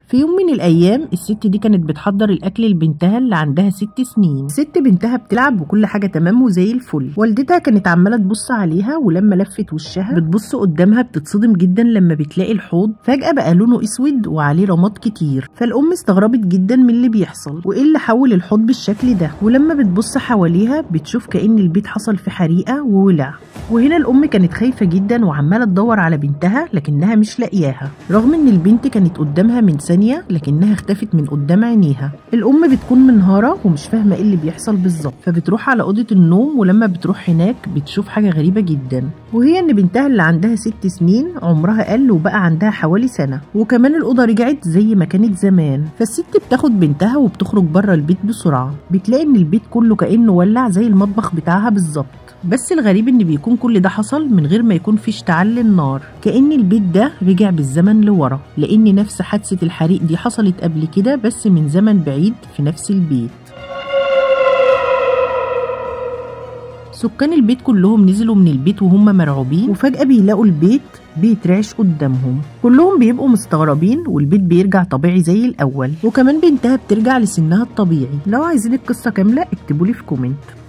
في يوم من الأيام الست دي كانت بتحضر الأكل لبنتها اللي عندها ست سنين ست بنتها بتلعب وكل حاجة تمام وزي الفل والدتها كانت عمالة تبص عليها ولما لفت وشها بتبص قدامها بتتصدم جدا لما بتلاقي الحوض فجأة بقى لونه أسود وعليه رماد كتير فالأم استغربت جدا من اللي بيحصل وإيه اللي حول الحوض بالشكل ده ولما بتبص حواليها بتشوف كأن البيت حصل في حريقة وولع وهنا الأم كانت خايفة جدا وعمالة تدور على بنتها لكنها مش لاقياها رغم إن البنت كانت قدامها من ثانية لكنها اختفت من قدام عينيها الأم بتكون منهارة ومش فاهمة إيه اللي بيحصل بالظبط فبتروح على أوضة النوم ولما بتروح هناك بتشوف حاجة غريبة جدا وهي إن بنتها اللي عندها ست سنين عمرها قل وبقى عندها حوالي سنة وكمان الأوضة رجعت زي ما كانت زمان فالست بتاخد بنتها وبتخرج بره البيت بسرعة بتلاقي إن البيت كله كأنه ولع زي المطبخ بتاعها بالظبط بس الغريب ان بيكون كل ده حصل من غير ما يكون في اشتعال للنار كأن البيت ده رجع بالزمن لورا لان نفس حادثة الحريق دي حصلت قبل كده بس من زمن بعيد في نفس البيت سكان البيت كلهم نزلوا من البيت وهم مرعوبين وفجأة بيلاقوا البيت بيترعش قدامهم كلهم بيبقوا مستغربين والبيت بيرجع طبيعي زي الأول وكمان بنتها بترجع لسنها الطبيعي لو عايزين القصة كاملة اكتبولي في كومنت